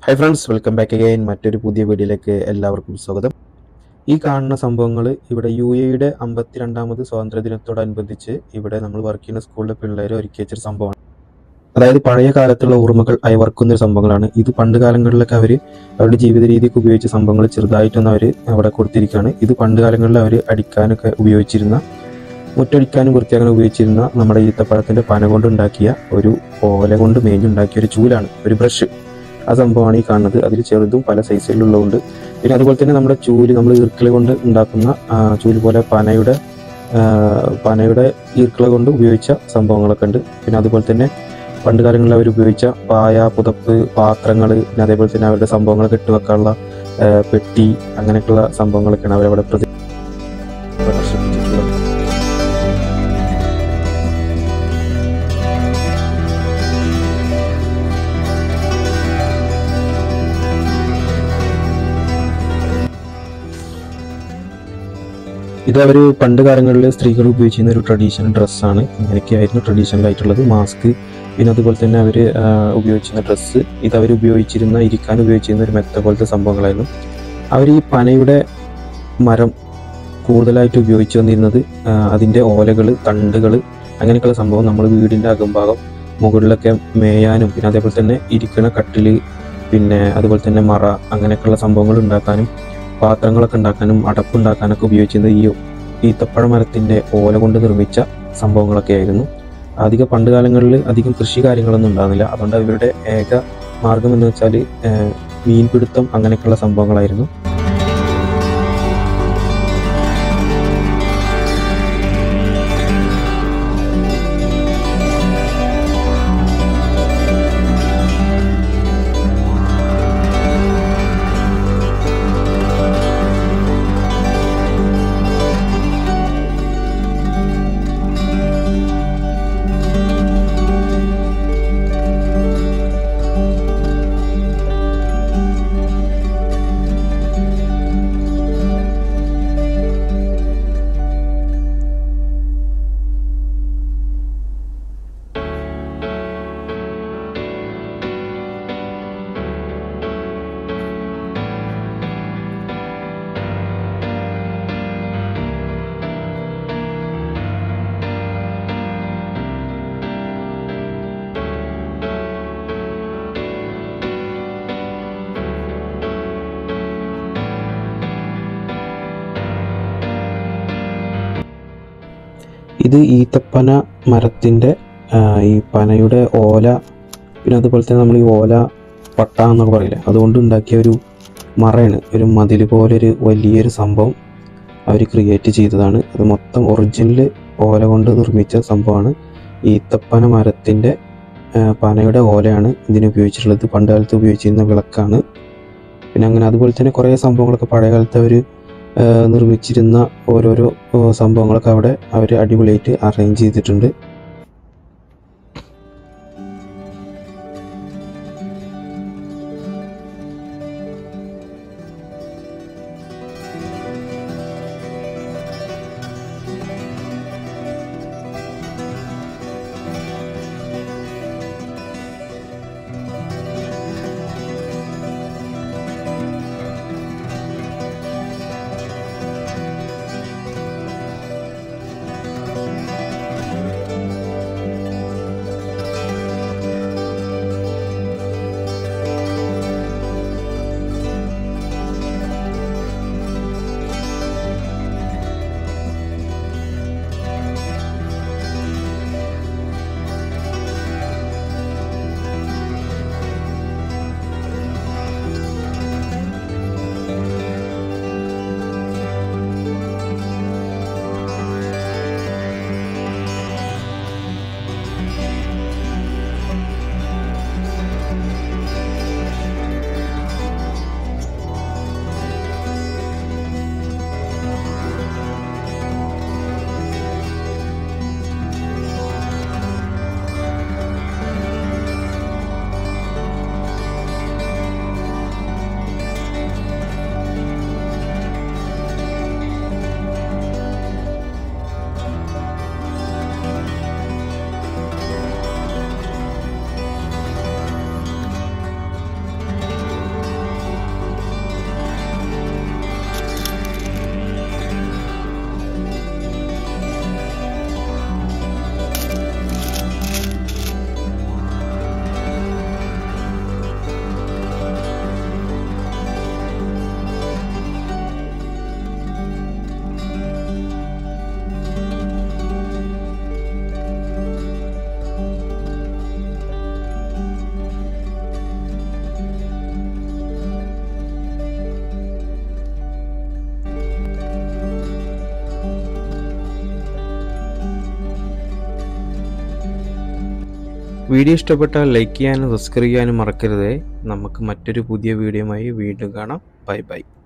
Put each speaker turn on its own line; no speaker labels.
high friends welcome back again മറ്റൊരു പുതിയ വീഡിയോയിലേക്ക് എല്ലാവർക്കും സ്വാഗതം ഈ കാണുന്ന സംഭവങ്ങൾ ഇവിടെ യു എയുടെ അമ്പത്തിരണ്ടാമത് സ്വാതന്ത്ര്യ ദിനത്തോടനുബന്ധിച്ച് ഇവിടെ നമ്മൾ വർക്ക് ചെയ്യുന്ന സ്കൂളിലെ പിള്ളേർ ഒരുക്കി വെച്ചൊരു സംഭവമാണ് അതായത് പഴയ കാലത്തുള്ള ഓർമ്മകൾ അയവർക്കുന്ന ഒരു സംഭവങ്ങളാണ് ഇത് പണ്ട് കാലങ്ങളിലൊക്കെ അവർ അവരുടെ ജീവിത രീതിക്ക് ഉപയോഗിച്ച സംഭവങ്ങൾ ചെറുതായിട്ടൊന്ന് അവർ അവിടെ കൊടുത്തിരിക്കുകയാണ് ഇത് പണ്ട് കാലങ്ങളിൽ അവർ അടിക്കാനൊക്കെ ഉപയോഗിച്ചിരുന്ന മുറ്റടിക്കാനും വൃത്തിയാക്കാനും ഉപയോഗിച്ചിരുന്ന നമ്മുടെ ഈത്തപ്പഴത്തിന്റെ പന കൊണ്ടുണ്ടാക്കിയ ഒരു ഓല കൊണ്ട് മേഞ്ഞുണ്ടാക്കിയ ഒരു ചൂലാണ് ഒരു ബ്രഷ് ആ സംഭവമാണ് ഈ കാണുന്നത് അതിൽ ചെറുതും പല സൈസിലുള്ളതുകൊണ്ട് പിന്നെ അതുപോലെ തന്നെ നമ്മുടെ ചൂല് നമ്മൾ ഈർക്കിള കൊണ്ട് ഉണ്ടാക്കുന്ന ആ, ചൂല് പോലെ പനയുടെ ആ, പനയുടെ ഈർക്കിള കൊണ്ട് ഉപയോഗിച്ച സംഭവങ്ങളൊക്കെ ഉണ്ട് പിന്നെ അതുപോലെ തന്നെ പണ്ട് കാലങ്ങളിൽ അവർ ഉപയോഗിച്ച പായ പുതപ്പ് പാത്രങ്ങൾ പിന്നെ അതേപോലെ തന്നെ അവരുടെ സംഭവങ്ങൾ കെട്ടുവെക്കാനുള്ള ആ, പെട്ടി അങ്ങനെയൊക്കെയുള്ള സംഭവങ്ങളൊക്കെയാണ് അവരവിടെ പ്രതി പ്രദർശിപ്പിച്ചിട്ടുള്ളത് ഇത് അവർ പണ്ട് കാലങ്ങളിൽ സ്ത്രീകൾ ഉപയോഗിച്ചിരുന്ന ഒരു ട്രഡീഷണൽ ഡ്രസ്സാണ് ഇങ്ങനെയൊക്കെയായിരുന്നു ട്രഡീഷണൽ ആയിട്ടുള്ളത് മാസ്ക് പിന്നെ അതുപോലെ തന്നെ അവർ ഉപയോഗിച്ചിരുന്ന ഡ്രസ്സ് ഇത് അവർ ഉപയോഗിച്ചിരുന്ന ഇരിക്കാൻ ഉപയോഗിച്ചിരുന്ന ഒരു മെത്ത പോലത്തെ സംഭവങ്ങളായിരുന്നു അവർ ഈ പനയുടെ മരം കൂടുതലായിട്ട് ഉപയോഗിച്ചു വന്നിരുന്നത് ആ, അതിൻ്റെ ഓലകൾ തണ്ടുകൾ അങ്ങനെയൊക്കെയുള്ള സംഭവം നമ്മൾ വീടിൻ്റെ അകംഭാഗം മുകളിലൊക്കെ മേയാനും പിന്നെ അതേപോലെ തന്നെ ഇരിക്കണ കട്ടില് പിന്നെ അതുപോലെ തന്നെ മറ അങ്ങനെയൊക്കെയുള്ള സംഭവങ്ങൾ ഉണ്ടാക്കാനും പാത്രങ്ങളൊക്കെ ഉണ്ടാക്കാനും അടപ്പുണ്ടാക്കാനൊക്കെ ഉപയോഗിച്ചിരുന്നത് ഈ ഈത്തപ്പഴ മരത്തിന്റെ ഓല കൊണ്ട് നിർമ്മിച്ച സംഭവങ്ങളൊക്കെ ആയിരുന്നു അധിക പണ്ട് കാലങ്ങളിൽ അധികം കൃഷി കാര്യങ്ങളൊന്നും ഉണ്ടാകുന്നില്ല അതുകൊണ്ട് അവരുടെ ഏക മാർഗം എന്ന് വെച്ചാൽ മീൻപിടുത്തം അങ്ങനെയൊക്കെയുള്ള സംഭവങ്ങളായിരുന്നു ഇത് ഈത്തപ്പന മരത്തിന്റെ ആ, ഈ പനയുടെ ഓല പിന്നെ അതുപോലെ തന്നെ നമ്മൾ ഈ ഓല പട്ട എന്നൊക്കെ പറയില്ലേ അതുകൊണ്ട് ഉണ്ടാക്കിയ ഒരു മറയാണ് ഒരു മതിൽ പോലെ ഒരു വലിയൊരു സംഭവം അവർ ക്രിയേറ്റ് ചെയ്തതാണ് അത് മൊത്തം ഒറിജിനൽ ഓല കൊണ്ട് നിർമ്മിച്ച സംഭവമാണ് ഈത്തപ്പന മരത്തിന്റെ ആ, പനയുടെ ഓലയാണ് ഇതിന് ഉപയോഗിച്ചിട്ടുള്ളത് പണ്ട് കാലത്ത് ഉപയോഗിച്ചിരുന്ന വിളക്കാണ് പിന്നെ അങ്ങനെ അതുപോലെ തന്നെ കുറേ സംഭവങ്ങളൊക്കെ പഴയ കാലത്ത് അവർ നിർമ്മിച്ചിരുന്ന ഓരോരോ ആ, സംഭവങ്ങളൊക്കെ അവിടെ അവർ അടിപൊളിയായിട്ട് അറേഞ്ച് ചെയ്തിട്ടുണ്ട് വീഡിയോ ഇഷ്ടപ്പെട്ടാൽ ലൈക്ക് ചെയ്യാനും സബ്സ്ക്രൈബ് ചെയ്യാനും മറക്കരുത് നമുക്ക് മറ്റൊരു പുതിയ വീഡിയോയുമായി വീണ്ടും കാണാം ബൈ ബൈ